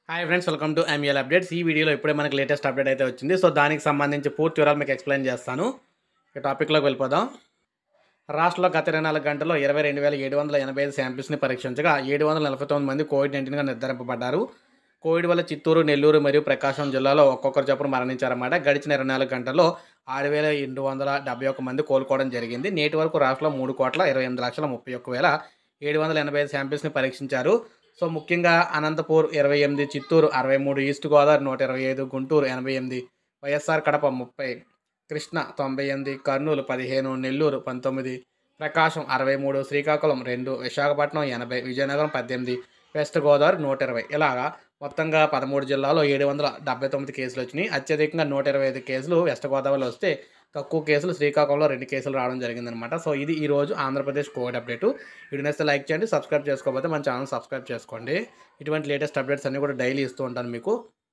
hi friends welcome to ML updates ఈ వీడియోలో ఇప్పుడే మనకి లేటెస్ట్ అప్డేట్ అయితే వచ్చింది సో దానికి సంబంధించి పూర్తి వివరాలు మీకు ఎక్స్ప్లెయిన్ చేస్తాను ఇక టాపిక్లోకి వెళ్ళిపోదాం రాష్ట్రంలో గత ఇరవై నాలుగు గంటల్లో ఇరవై రెండు వేల ఏడు వందల ఎనభై ఐదు శాంపిల్స్ని పరీక్షించగా ఏడు వందల నలభై తొమ్మిది మంది కోవిడ్ నైన్టీన్గా నిర్ధారింపబడ్డారు కోవిడ్ వల్ల చిత్తూరు నెల్లూరు మరియు ప్రకాశం జిల్లాలో ఒక్కొక్కరు చొప్పున మరణించారన్నమాట గడిచిన ఇరవై నాలుగు గంటల్లో ఆరు వేల ఎనిమిది వందల డెబ్బై ఒక్క మంది కోలుకోవడం జరిగింది నేటి వరకు రాష్ట్రంలో మూడు కోట్ల ఇరవై ఎనిమిది లక్షల ముప్పై ఒక్క వేల ఏడు వందల ఎనభై ఐదు శాంపిల్స్ని పరీక్షించారు సో ముఖ్యంగా అనంతపూర్ ఇరవై ఎనిమిది చిత్తూరు అరవై మూడు ఈస్ట్ గోదావరి నూట ఇరవై ఐదు గుంటూరు ఎనభై ఎనిమిది వైఎస్ఆర్ కడప ముప్పై కృష్ణ తొంభై ఎనిమిది కర్నూలు పదిహేను నెల్లూరు పంతొమ్మిది ప్రకాశం అరవై మూడు శ్రీకాకుళం రెండు విశాఖపట్నం ఎనభై విజయనగరం పద్దెనిమిది వెస్ట్ గోదావరి నూట ఇరవై ఇలాగా మొత్తంగా పదమూడు జిల్లాలో ఏడు వందల డెబ్బై తొమ్మిది కేసులు వచ్చినాయి అత్యధికంగా నూట ఇరవై ఐదు కేసులు వెస్ట్ గోదావరిలో వస్తే తక్కువ కేసులు శ్రీకాకుళంలో రెండు కేసులు రావడం జరిగిందనమాట సో ఇది ఈ రోజు ఆంధ్రప్రదేశ్ కోవిడ్ అప్డేట్ వీడియో నచ్చితే లైక్ చేయండి సబ్స్క్రైబ్ చేసుకోకపోతే మన ఛానల్ సబ్స్క్రైబ్ చేసుకోండి ఇటువంటి లేటెస్ట్ అప్డేట్స్ అన్నీ కూడా డైలీ ఇస్తూ ఉంటాను మీకు